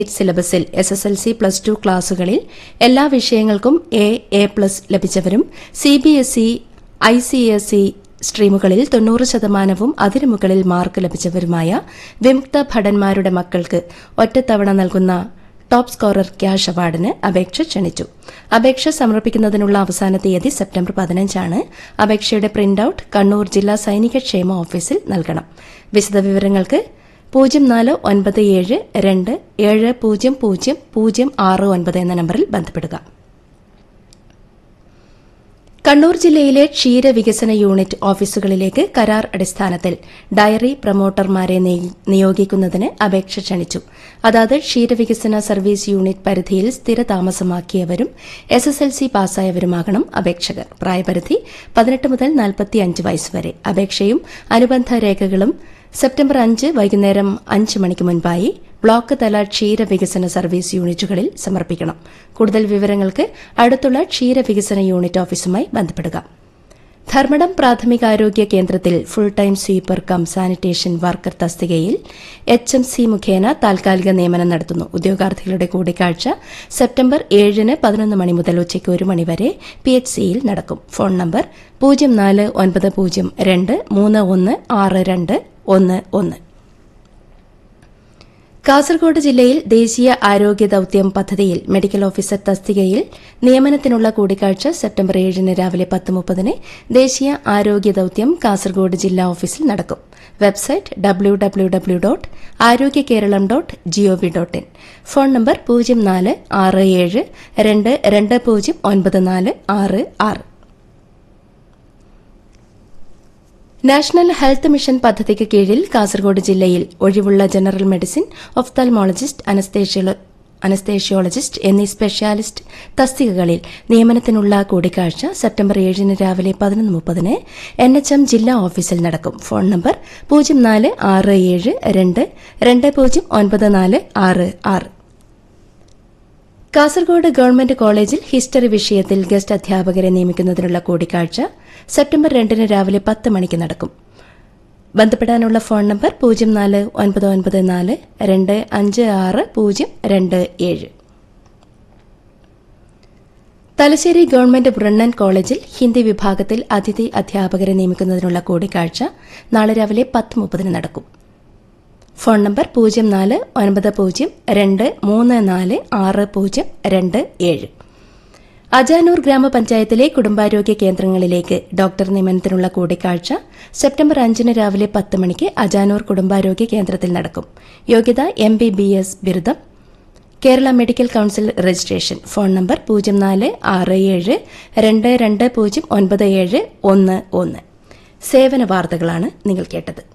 സിലബസിൽ S S L C plus two ക്ലാസുകളിൽ എല്ലാ വിഷയങ്ങൾക്കും എ എ പ്ലസ് ലഭിച്ചവരും C B S E I C S E സ്ട്രീമുകളിൽ തൊണ്ണൂറ് ശതമാനവും അതിനു മുകളിൽ മാർക്ക് ലഭിച്ചവരുമായ വിമുക്ത ഭടന്മാരുടെ മക്കൾക്ക് ഒറ്റത്തവണ നൽകുന്ന ടോപ്പ് സ്കോറർ ക്യാഷ് അവാർഡിന് അപേക്ഷ ക്ഷണിച്ചു അപേക്ഷ സമർപ്പിക്കുന്നതിനുള്ള അവസാന തീയതി സെപ്റ്റംബർ പതിനഞ്ചാണ് അപേക്ഷയുടെ പ്രിന്റ് ഔട്ട് കണ്ണൂർ ജില്ലാ സൈനിക ക്ഷേമ ഓഫീസിൽ നൽകണം വിശദവിവരങ്ങൾക്ക് പൂജ്യം നാല് ഒൻപത് ഏഴ് രണ്ട് ഏഴ് പൂജ്യം പൂജ്യം പൂജ്യം ആറ് ഒൻപത് എന്ന നമ്പറിൽ ബന്ധപ്പെടുക കണ്ണൂർ ജില്ലയിലെ ക്ഷീരവികസന യൂണിറ്റ് ഓഫീസുകളിലേക്ക് കരാർ അടിസ്ഥാനത്തിൽ ഡയറി പ്രൊമോട്ടർമാരെ നിയോഗിക്കുന്നതിന് അപേക്ഷ ക്ഷണിച്ചു അതാത് ക്ഷീരവികസന സർവീസ് യൂണിറ്റ് പരിധിയിൽ സ്ഥിരതാമസമാക്കിയവരും എസ് എസ് എൽ സി പാസ്സായവരുമാകണം അപേക്ഷകർ പ്രായപരിധി പതിനെട്ട് മുതൽ നാൽപ്പത്തിയഞ്ച് വയസ്സുവരെ അപേക്ഷയും അനുബന്ധ രേഖകളും സെപ്റ്റംബർ അഞ്ച് വൈകുന്നേരം അഞ്ച് മണിക്ക് മുൻപായി ബ്ലോക്ക് തല ക്ഷീരവികസന സർവീസ് യൂണിറ്റുകളിൽ സമർപ്പിക്കണം കൂടുതൽ വിവരങ്ങൾക്ക് അടുത്തുള്ള ക്ഷീരവികസന യൂണിറ്റ് ഓഫീസുമായി ബന്ധപ്പെടുക ധർമ്മടം പ്രാഥമികാരോഗ്യ കേന്ദ്രത്തിൽ full time sweeper cum sanitation worker തസ്തികയിൽ എച്ച് എം സി മുഖേന താൽക്കാലിക നിയമനം നടത്തുന്നു ഉദ്യോഗാർത്ഥികളുടെ കൂടിക്കാഴ്ച സെപ്റ്റംബർ ഏഴിന് പതിനൊന്ന് മണി മുതൽ ഉച്ചയ്ക്ക് ഒരു മണിവരെ പി എച്ച് സിയിൽ നടക്കും ഫോൺ നമ്പർ പൂജ്യം നാല് ഒൻപത് പൂജ്യം രണ്ട് മൂന്ന് ഒന്ന് ആറ് രണ്ട് ഒന്ന് ഒന്ന് കാസർഗോഡ് ജില്ലയിൽ ദേശീയ ആരോഗ്യ ദൌത്യം പദ്ധതിയിൽ മെഡിക്കൽ ഓഫീസർ തസ്തികയിൽ നിയമനത്തിനുള്ള കൂടിക്കാഴ്ച സെപ്റ്റംബർ ഏഴിന് രാവിലെ പത്ത് മുപ്പതിന് ദേശീയ ആരോഗ്യ ദൌത്യം കാസർഗോഡ് ജില്ലാ ഓഫീസിൽ നടക്കും website W W W dot Arogya Keralam dot G O V dot in phone number പൂജ്യം നാല് ആറ് ഏഴ് രണ്ട് രണ്ട് പൂജ്യം ഒൻപത് നാല് ആറ് ആറ് നാഷണൽ ഹെൽത്ത് മിഷൻ പദ്ധതിക്ക് കീഴിൽ കാസർഗോഡ് ജില്ലയിൽ ഒഴിവുള്ള ജനറൽ മെഡിസിൻ ഒഫ്താൽമോളജിസ്റ്റ് അനസ്തേഷ്യോളജിസ്റ്റ് എന്നീ സ്പെഷ്യാലിസ്റ്റ് തസ്തികകളിൽ നിയമനത്തിനുള്ള കൂടിക്കാഴ്ച സെപ്റ്റംബർ ഏഴിന് രാവിലെ പതിനൊന്ന് മുപ്പതിന് എൻ എച്ച് എം ജില്ലാ ഓഫീസിൽ നടക്കും ഫോൺ നമ്പർ പൂജ്യം നാല് ആറ് ഏഴ് രണ്ട് രണ്ട് പൂജ്യം ഒൻപത് നാല് ആറ് ആറ് കാസർഗോഡ് ഗവൺമെന്റ് കോളേജിൽ ഹിസ്റ്ററി വിഷയത്തിൽ ഗസ്റ്റ് അധ്യാപകരെ നിയമിക്കുന്നതിനുള്ള കൂടിക്കാഴ്ച സെപ്റ്റംബർ രണ്ടിന് രാവിലെ പത്ത് മണിക്ക് നടക്കും ബന്ധപ്പെടാനുള്ള ഫോൺ നമ്പർ പൂജ്യം നാല് ഒൻപത് ഒൻപത് നാല് രണ്ട് അഞ്ച് ആറ് പൂജ്യം രണ്ട് ഏഴ് തലശ്ശേരി ഗവൺമെന്റ് ബ്രണ്ണൻ കോളേജിൽ ഹിന്ദി വിഭാഗത്തിൽ അതിഥി അധ്യാപകരെ നിയമിക്കുന്നതിനുള്ള കൂടിക്കാഴ്ച നാളെ രാവിലെ പത്ത് മുപ്പതിന് നടക്കും ഫോൺ നമ്പർ പൂജ്യം നാല് ഒൻപത് പൂജ്യം രണ്ട് മൂന്ന് നാല് ആറ് പൂജ്യം രണ്ട് ഏഴ് അജാനൂർ ഗ്രാമപഞ്ചായത്തിലെ കുടുംബാരോഗ്യ കേന്ദ്രങ്ങളിലേക്ക് ഡോക്ടർ നിയമനത്തിനുള്ള കൂടിക്കാഴ്ച സെപ്റ്റംബർ അഞ്ചിന് രാവിലെ പത്ത് മണിക്ക് അജാനൂർ കുടുംബാരോഗ്യ കേന്ദ്രത്തിൽ നടക്കും യോഗ്യത എം ബി ബി എസ് ബിരുദം Kerala medical council registration phone number പൂജ്യം നാല് ആറ് ഏഴ് രണ്ട് രണ്ട് പൂജ്യം ഒൻപത് ഏഴ് ഒന്ന് ഒന്ന് സേവന വാർത്തകളാണ് നിങ്ങൾ കേട്ടത്